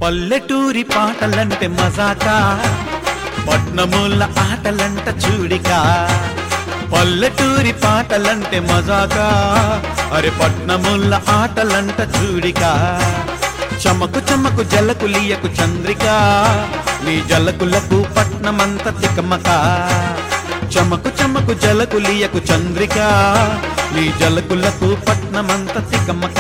పల్లెటూరి పాటలంటే మజాకా పట్నముల ఆటలంట చూడిక పల్లెటూరి పాటలంటే మజాకా అరే పట్నముల ఆటలంట చూడిక చమకు చమకు జలకు లియకు చంద్రిక నీ జలకులకు పట్నమంత తికమక చమకు చమకు జలకు లియకు చంద్రిక నీ జలకులకు పట్నమంత తికమక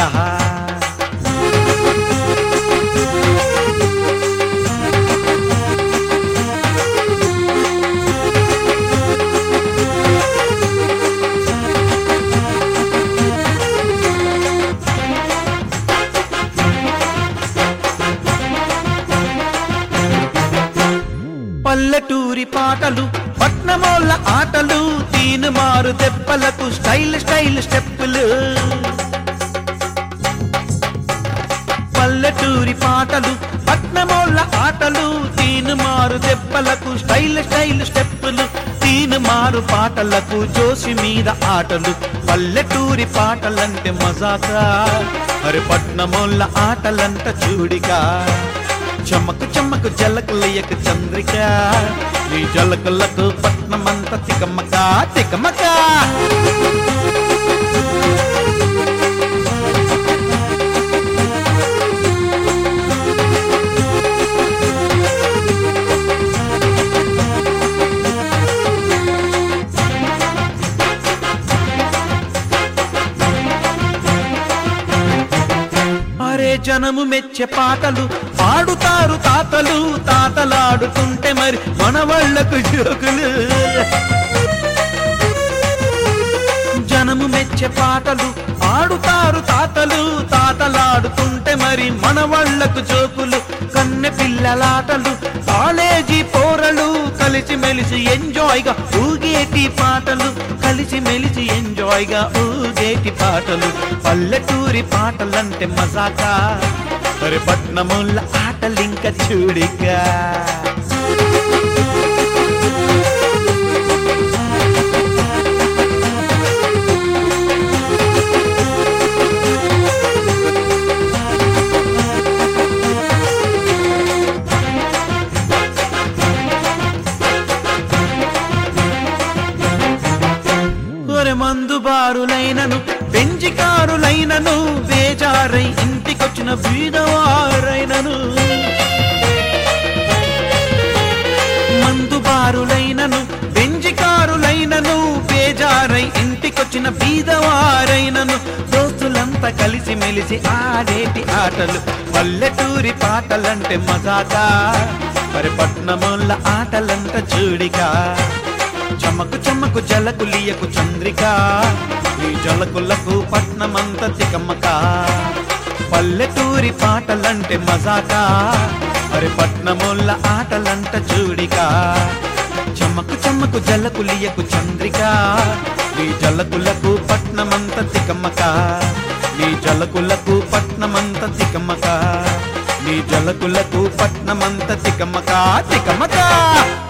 పల్లెటూరి పాటలు పట్నమోళ్ళ ఆటలు తీను మారు దెబ్బలకు స్టైల్ స్టైల్ స్టెప్పులు పల్లెటూరి పాటలు పట్నమోళ్ళ ఆటలు తీను మారు దెబ్బలకు స్టైల్ స్టైల్ స్టెప్పులు తీను మారు పాటలకు జోసి మీద ఆటలు పల్లెటూరి పాటలంటే మజాకా మరి పట్నమోళ్ళ ఆటలంట చూడిగా చమ్మకు చమ్మకు జలకలయ్యకు చంద్రిక నీ జలకలకు పట్నమంత తికమక తికమక అరే జనము మెచ్చే పాటలు పాడుతారు తాతలు తాతలాడుతుంటే మరి మన వాళ్ళకు జోకులు జనము మెచ్చే పాటలు ఆడుతారు తాతలు తాతలాడుతుంటే మరి మన వాళ్ళకు జోకులు కన్నె పిల్లలాటలు కాలేజీ పోరలు కలిసి మెలిసి ఎంజాయ్ గా ఊగేటి పాటలు కలిసి మెలిసి ఎంజాయ్ గా ఊగేటి పాటలు పల్లెటూరి పాటలంటే మజాకా మరి పట్నముల ఆటలింక చూడిగా ఒరె మందు బారులైనను పెంచికారులైనను బేజారై ఇంటికొచ్చిన బీదవారైనను మందు బారులైనను పెంచికారులైనను బేజారై ఇంటికొచ్చిన బీదవారైనను దోస్తులంతా కలిసి మెలిసి ఆడేటి ఆటలు పల్లెటూరి పాటలంటే మజాకా మరి పట్నముల ఆటలంట చూడిగా చమకు చమకు జలకు లియకు చంద్రిక నీ జలకులకు పట్నమంత తికమ్మక పల్లెటూరి పాటలంటే మజాకా మరి పట్నముల ఆటలంట చూడిక చమకు చమకు జలకు లియకు చంద్రిక నీ జలకులకు పట్నమంత తికమ్మక నీ జలకులకు పట్నమంత తికమ్మక నీ జలకులకు పట్నమంత తికమ్మక తికమ్మక